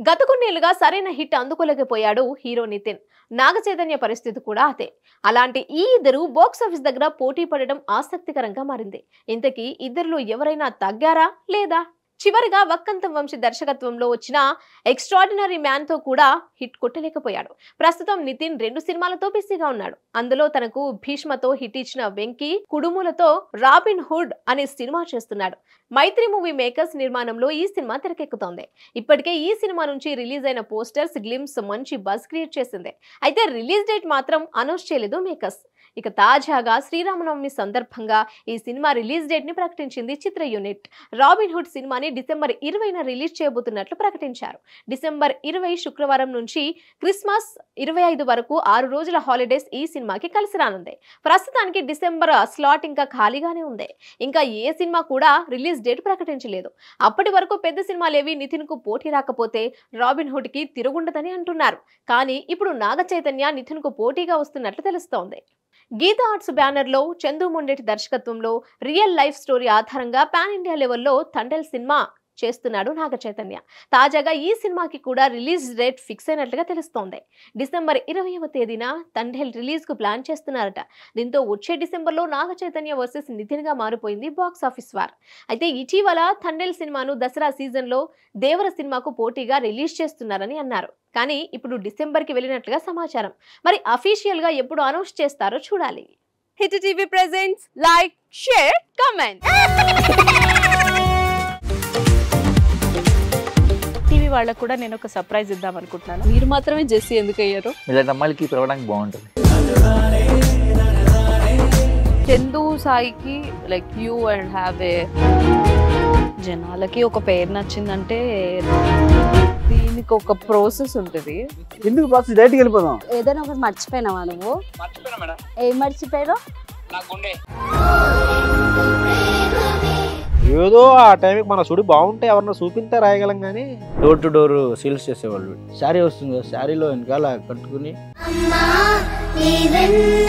గత కొన్నేళ్లుగా సరైన హిట్ అందుకోలేకపోయాడు హీరో నితిన్ నాగ చైతన్య పరిస్థితి కూడా అదే అలాంటి ఈ ఇద్దరు బాక్స్ ఆఫీస్ దగ్గర పోటీ పడడం ఆసక్తికరంగా మారింది ఇంతకీ ఇద్దరిలో ఎవరైనా తగ్గారా లేదా చివరిగా వక్కంతం వంశీ దర్శకత్వంలో వచ్చిన ఎక్స్ట్రాడినరీ మ్యాన్ తో కూడా హిట్ కొట్టలేకపోయాడు ప్రస్తుతం నితిన్ రెండు సినిమాలతో బిజీగా ఉన్నాడు అందులో తనకు భీష్మతో హిట్ ఇచ్చిన వెంకీ కుడుములతో రాబిన్ హుడ్ అనే సినిమా చేస్తున్నాడు మైత్రి మూవీ మేకర్స్ నిర్మాణంలో ఈ సినిమా తెరకెక్కుతోంది ఇప్పటికే ఈ సినిమా నుంచి రిలీజ్ అయిన పోస్టర్స్ గ్లిమ్స్ మంచి బజ్ క్రియేట్ చేసింది అయితే రిలీజ్ డేట్ మాత్రం అనౌన్స్ చేయలేదు మేకర్స్ ఇక తాజాగా శ్రీరామనవమి సందర్భంగా ఈ సినిమా రిలీజ్ డేట్ ని ప్రకటించింది చిత్ర యూనిట్ రాబిన్ హుడ్ సినిమాని డిసెంబర్ ఇరవైన రిలీజ్ చేయబోతున్నట్లు ప్రకటించారు డిసెంబర్ ఇరవై శుక్రవారం నుంచి క్రిస్మస్ ఇరవై ఐదు వరకు ఆరు రోజుల హాలిడేస్ ఈ సినిమాకి కలిసి రానుంది ప్రస్తుతానికి డిసెంబర్ స్లాట్ ఇంకా ఖాళీగానే ఉంది ఇంకా ఏ సినిమా కూడా రిలీజ్ డేట్ ప్రకటించలేదు అప్పటి వరకు పెద్ద సినిమాలేవి నితిన్ కు పోటీ రాకపోతే రాబిన్ హుడ్ కి తిరుగుండదని అంటున్నారు కానీ ఇప్పుడు నాగ చైతన్య నితిన్ కు పోటీగా వస్తున్నట్లు తెలుస్తోంది గీతా ఆర్ట్స్ బ్యానర్ లో చందు మొండేటి దర్శకత్వంలో రియల్ లైఫ్ స్టోరీ ఆధారంగా పాన్ ఇండియా లెవెల్లో తండెల్ సినిమా చేస్తున్నాడు నాగ చైతన్య తాజాగా ఈ సినిమాకి కూడా రిలీజ్ డేట్ ఫిక్స్ అయినట్లుగా తెలుస్తోంది డిసెంబర్ ఇరవైవ తేదీన తండెల్ రిలీజ్ కు ప్లాన్ చేస్తున్నారట దీంతో వచ్చే డిసెంబర్లో నాగ చైతన్య వర్సెస్ నితిన్ గా మారిపోయింది బాక్స్ ఆఫీస్ వార్ అయితే ఇటీవల తండెల్ సినిమాను దసరా సీజన్ లో దేవర సినిమాకు పోటీగా రిలీజ్ చేస్తున్నారని అన్నారు కానీ ఇప్పుడు డిసెంబర్ కి వెళ్ళినట్లుగా సమాచారం మరి అఫీషియల్ గా ఎప్పుడు అనౌన్స్ చేస్తారో చూడాలి hit TV presents like share comment TV వాళ్ళకు కూడా నేను ఒక సర్ప్రైజ్ ఇద్దాం అనుకుంటున్నాను మీరు మాత్రమే జెస్సీ ఎందుకు అయ్యారు ఇలాంటి అమ్మాయిలకి పిలవడానికి బాగుంటుంది చందు సాయికి like you and have a జనాలకి ఒక పేరు నచ్చిందంటే దీనికి ఒక ప్రాసెస్ ఉంటుంది ఎందుకు ప్రాసెస్ డైరెక్ట్కి వెళ్ళిపోదాం ఏదైనా ఒకటి మర్చిపోయినావా నువ్వు ఏం మర్చిపోయావు ఏదో ఆ టైంకి మన సుడి బాగుంటే ఎవరన్నా చూపిస్తే రాయగలం కానీ డోర్ టు డోర్ సేల్స్ చేసేవాళ్ళు శారీ వస్తుంది కదా శారీలో వెనకాల కట్టుకుని అమ్మా నీ వెన్న